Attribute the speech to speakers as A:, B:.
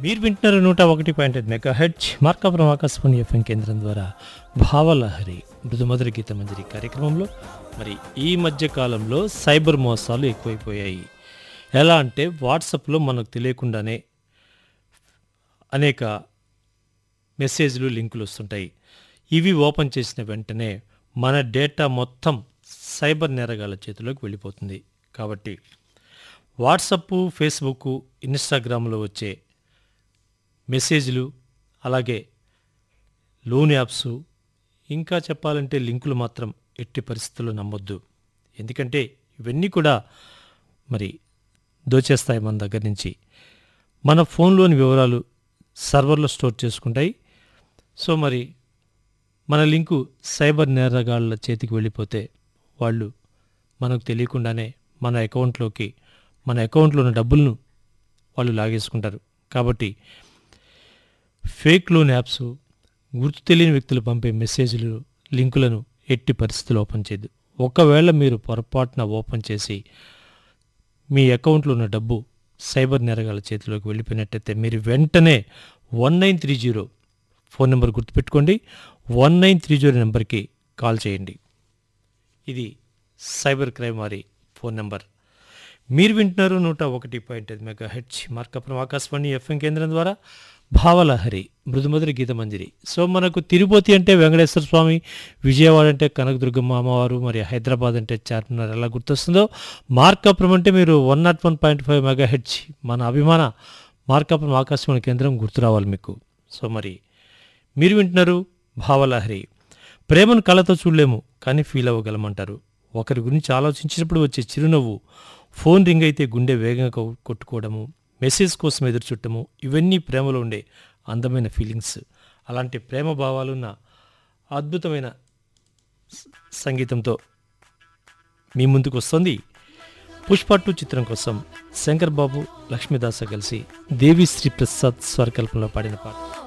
A: మీరు వింటున్నారు నూట ఒకటి పాయింట్ ఐదు megahertz Markapuram Akashvani FM కేంద్రం ద్వారా భావలహరి మృదుమధుర గీత మంజరి కార్యక్రమంలో మరి ఈ మధ్య కాలంలో సైబర్ మోసాలు ఎక్కువైపోయాయి ఎలా అంటే వాట్సాప్లో మనకు తెలియకుండానే అనేక మెసేజ్లు లింకులు వస్తుంటాయి ఇవి ఓపెన్ చేసిన వెంటనే మన డేటా మొత్తం సైబర్ నేరగాళ్ళ చేతిలోకి వెళ్ళిపోతుంది కాబట్టి వాట్సప్ ఫేస్బుక్ ఇన్స్టాగ్రామ్లో వచ్చే మెసేజ్లు అలాగే లోన్ యాప్స్ ఇంకా చెప్పాలంటే లింకులు మాత్రం ఎట్టి పరిస్థితుల్లో నమ్మొద్దు ఎందుకంటే ఇవన్నీ కూడా మరి దోచేస్తాయి మన దగ్గర నుంచి మన ఫోన్లోని వివరాలు సర్వర్లో స్టోర్ చేసుకుంటాయి సో మరి మన లింకు సైబర్ నేరగాళ్ళ చేతికి వెళ్ళిపోతే వాళ్ళు మనకు తెలియకుండానే మన అకౌంట్లోకి మన అకౌంట్లో ఉన్న డబ్బులను వాళ్ళు లాగేసుకుంటారు కాబట్టి ఫేక్ లోన్ యాప్స్ గుర్తు తెలియని వ్యక్తులు పంపే మెసేజ్లు లింకులను ఎట్టి పరిస్థితులు ఓపెన్ చేయదు ఒకవేళ మీరు పొరపాటున ఓపెన్ చేసి మీ అకౌంట్లో ఉన్న డబ్బు సైబర్ నేరగాళ్ళ చేతిలోకి వెళ్ళిపోయినట్టయితే మీరు వెంటనే one nine three zero phone number గుర్తుపెట్టుకోండి వన్ నైన్ త్రీ జీరో నెంబర్కి కాల్ చేయండి ఇది సైబర్ క్రైమ్ వారి ఫోన్ నెంబర్ మీరు వింటున్నారు నూట ఒకటి పాయింట్ ఐదు megahertz Markapuram Akashvani FM కేంద్రం ద్వారా భావలహరి మృదుమధుర గీత మంజరి సో మనకు తిరుపతి అంటే వెంకటేశ్వర స్వామి విజయవాడ అంటే కనకదుర్గమ్మ అమ్మవారు మరి హైదరాబాద్ అంటే చార్మినార్ ఎలా గుర్తొస్తుందో మార్కాపురం అంటే మీరు one nought one point five megahertz మన అభిమాన మార్కాపురం ఆకాశవాణి కేంద్రం గుర్తు రావాలి మీకు సో మరి మీరు వింటున్నారు భావలహరి ప్రేమను కళ్ళతో చూడలేము కానీ ఫీల్ అవ్వగలమంటారు ఒకరి గురించి ఆలోచించినప్పుడు వచ్చే చిరునవ్వు ఫోన్ రింగ్ అయితే గుండె వేగంగా కొ- కొట్టుకోవడము మెసేజ్ కోసం ఎదురు చుట్టము ఇవన్నీ ప్రేమలో ఉండే అందమైన ఫీలింగ్స్ అలాంటి ప్రేమ భావాలున్న అద్భుతమైన స- సంగీతంతో మీ ముందుకు వస్తుంది పుష్ప టూ చిత్రం కోసం శంకర్ బాబు లక్ష్మీదాస కలిసి దేవి శ్రీ ప్రసాద్ స్వరకల్పంలో పాడిన పాట